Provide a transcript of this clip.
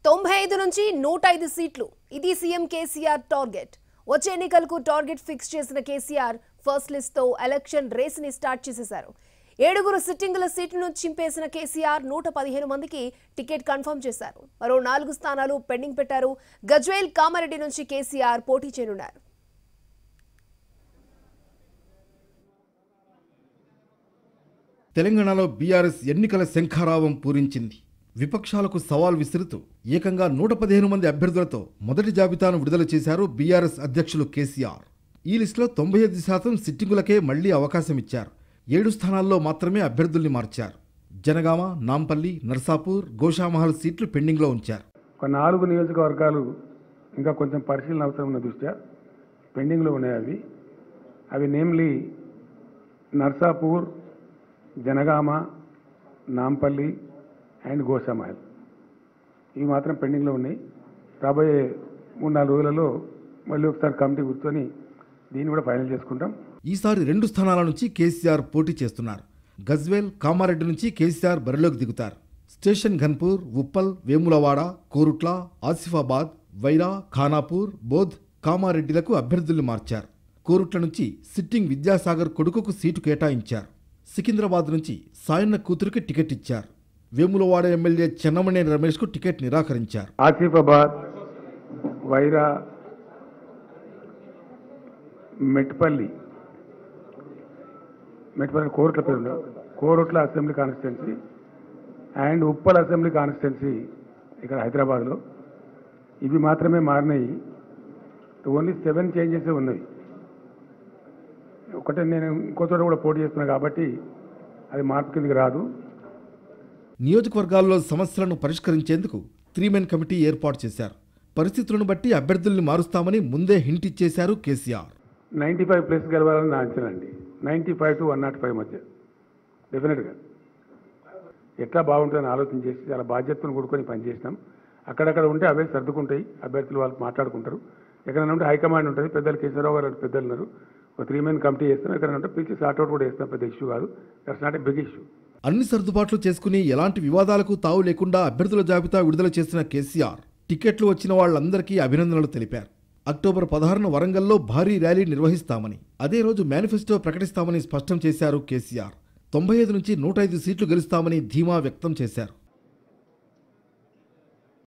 తొంభై ఐదు నుంచి నూట ఐదు సీట్లు ఇది సీఎం కేసీఆర్ టార్గెట్ వచ్చే ఎన్నికలకు టార్గెట్ ఫిక్స్ చేసిన కేసీఆర్ ఫస్ట్ లిస్ట్ తో ఎలక్షన్ రేస్ ని స్టార్ట్ చేసేశారు ఏడుగురు సిట్టింగుల సీట్లను చింపేసిన కేసీఆర్ నూట పదిహేను మందికి టికెట్ కన్ఫర్మ్ చేశారు మరో నాలుగు స్థానాలు పెండింగ్ పెట్టారు గజ్వేల్ కామారెడ్డి నుంచి కేసీఆర్ పోటీ చేయనున్నారు తెలంగాణలో బీఆర్ఎస్ ఎన్నికల శంఖారావం పూరించింది విపక్షాలకు సవాల్ విసురుతూ ఏకంగా నూట పదిహేను మంది అభ్యర్థులతో మొదటి జాబితాను విడుదల చేశారు బీఆర్ఎస్ అధ్యక్షులు కేసీఆర్ ఈ లిస్టులో తొంభై ఐదు శాతం సిట్టింగులకే మళ్లీ అవకాశం ఇచ్చారు ఏడు స్థానాల్లో మాత్రమే అభ్యర్థుల్ని మార్చారు జనగామ నాంపల్లి నర్సాపూర్ గోషామహల్ సీట్లు పెండింగ్లో ఉంచారు ఒక నాలుగు నియోజకవర్గాలు ఇంకా కొంచెం పరిశీలన అవసరం ఉన్న దృష్ట్యా పెండింగ్లో ఉన్నాయి అవి అవి నేమ్లీ నర్సాపూర్ జనగామ నాంపల్లి అండ్ గోషామహల్ ఇవి మాత్రం పెండింగ్లో ఉన్నాయి రాబోయే మూడు నాలుగు రోజులలో మళ్ళీ ఒకసారి కమిటీ కూర్చొని దీన్ని కూడా ఫైనల్ చేసుకుంటాం ఈసారి రెండు స్థానాల నుంచి కేసీఆర్ పోటీ చేస్తున్నారు గజ్వేల్ కామారెడ్డి నుంచి కేసీఆర్ బరిలోకి దిగుతారు స్టేషన్ ఘన్పూర్ ఉప్పల్ వేములవాడ కోరుట్ల ఆసిఫాబాద్ వైరా ఖానాపూర్ బోధ్ కామారెడ్డిలకు అభ్యర్థులు మార్చారు కోరుట్ల నుంచి సిట్టింగ్ విద్యాసాగర్ కొడుకుకు సీటు కేటాయించారు సికింద్రాబాద్ నుంచి సాయన్న కూతురికి టికెట్ ఇచ్చారు వేములవాడ ఎమ్మెల్యే చెన్నమనేని రమేష్కు టికెట్ నిరాకరించారు ఆసిఫాబాద్ వైరా మెట్పల్లి మెట్పల్లి కోరుట్ల పేరు ఉండదు. Koratla assembly constituency and Uppal assembly constituency ఇక్కడ హైదరాబాద్లో ఇవి మాత్రమే మారినాయి ఓన్లీ సెవెన్ చేంజెస్ ఉన్నవి ఒకటే నేను ఇంకో చోట కూడా పోటీ చేస్తున్నా కాబట్టి అది మార్పు కిందకి రాదు నియోజకవర్గాల్లో సమస్యలను పరిష్కరించేందుకు త్రీ మెన్ కమిటీ ఏర్పాటు చేశారు పరిస్థితులను బట్టి అభ్యర్థుల్ని మారుస్తామని ముందే హింట్ ఇచ్చేశారు కేసీఆర్ నైంటీ ఫైవ్ ప్లస్ గెలవాలని నా అంచనా అండి ninety five to one not five మధ్య డెఫినెట్గా ఎట్లా బాగుంటుందని ఆలోచన చేసి చాలా బాధ్యతను కూడుకొని పనిచేసినాం అక్కడక్కడ ఉంటే అవే సర్దుకుంటాయి అభ్యర్థులు వాళ్ళు మాట్లాడుకుంటారు ఎక్కడైనా ఉంటే హైకమాండ్ ఉంటుంది పెద్దలు కేసీఆరావు గారు లాంటి పెద్దలు ఉన్నారు ఒక త్రీ మెన్ కమిటీ చేస్తాం ఎక్కడైనా ఉంటే పిలిచి సార్ట్అవుట్ కూడా చేస్తాం పెద్ద ఇష్యూ కాదు that's not a big issue అన్ని సర్దుబాట్లు చేసుకుని ఎలాంటి వివాదాలకు తావు లేకుండా అభ్యర్థుల జాబితా విడుదల చేసిన కేసీఆర్ టికెట్లు వచ్చిన వాళ్ళందరికీ అభినందనలు తెలిపారు అక్టోబర్ పదహారున వరంగల్లో భారీ ర్యాలీ నిర్వహిస్తామని అదే రోజు మేనిఫెస్టో ప్రకటిస్తామని స్పష్టం చేశారు కేసీఆర్ తొంభై ఐదు నుంచి నూట ఐదు సీట్లు గెలుస్తామని ధీమా వ్యక్తం చేశారు